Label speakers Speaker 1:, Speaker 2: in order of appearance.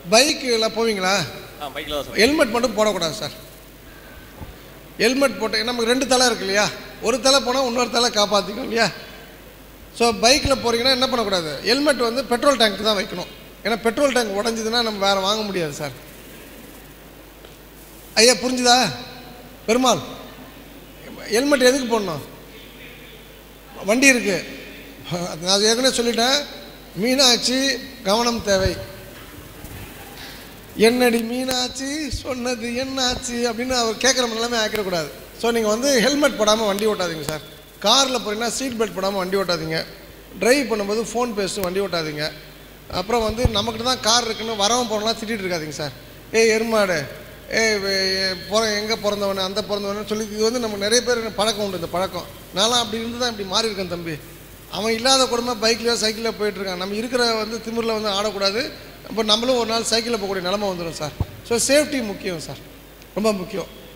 Speaker 1: பைக்கில் போவீங்களா
Speaker 2: ஆ பைக்கில் தான் சார்
Speaker 1: ஹெல்மெட் மட்டும் போடக்கூடாது சார் ஹெல்மெட் போட்டு நமக்கு ரெண்டு தலை இருக்கு இல்லையா ஒரு தலை போனால் இன்னொரு தலை காப்பாற்றிக்கும் இல்லையா ஸோ பைக்கில் போகிறீங்கன்னா என்ன பண்ணக்கூடாது ஹெல்மெட் வந்து பெட்ரோல் டேங்க் தான் வைக்கணும் ஏன்னா பெட்ரோல் டேங்க் உடஞ்சதுன்னா நம்ம வேறு வாங்க முடியாது சார் ஐயா புரிஞ்சுதா பெருமாள் ஹெல்மெட் எதுக்கு போடணும் வண்டி இருக்குது நான் ஏற்கனவே சொல்லிட்டேன் மீனாட்சி கவனம் தேவை என்னடி மீனாட்சி சொன்னது என்னாச்சு அப்படின்னு அவர் கேட்குற எல்லாமே ஆக்கிடக்கூடாது ஸோ நீங்கள் வந்து ஹெல்மெட் போடாமல் வண்டி ஓட்டாதீங்க சார் காரில் போகிறீங்கன்னா சீட் பெல்ட் போடாமல் வண்டி ஓட்டாதீங்க டிரைவ் பண்ணும்போது ஃபோன் பேசிட்டு வண்டி ஓட்டாதீங்க அப்புறம் வந்து நம்மக்கிட்ட தான் கார் இருக்குன்னு வரவன் போகிறலாம் திட்டிகிட்டு இருக்காதீங்க சார் ஏய் எருமாடு ஏய் பிற எங்கே பிறந்தவனே அந்த பிறந்தவனு சொல்லி இது வந்து நம்ம நிறைய பேர் பழக்கம் உண்டு இந்த பழக்கம் நான்லாம் அப்படி இருந்து தான் இப்படி மாறி இருக்கேன் தம்பி அவன் இல்லாத குடும்ப பைக்லையோ சைக்கிளில் போயிட்டுருக்கான் நம்ம இருக்கிற வந்து திமிரில் வந்து ஆடக்கூடாது அப்போ நம்மளும் ஒரு நாள் சைக்கிளில் போகக்கூடிய நிலமை வந்துடும் சார் ஸோ சேஃப்டி முக்கியம் சார் ரொம்ப முக்கியம்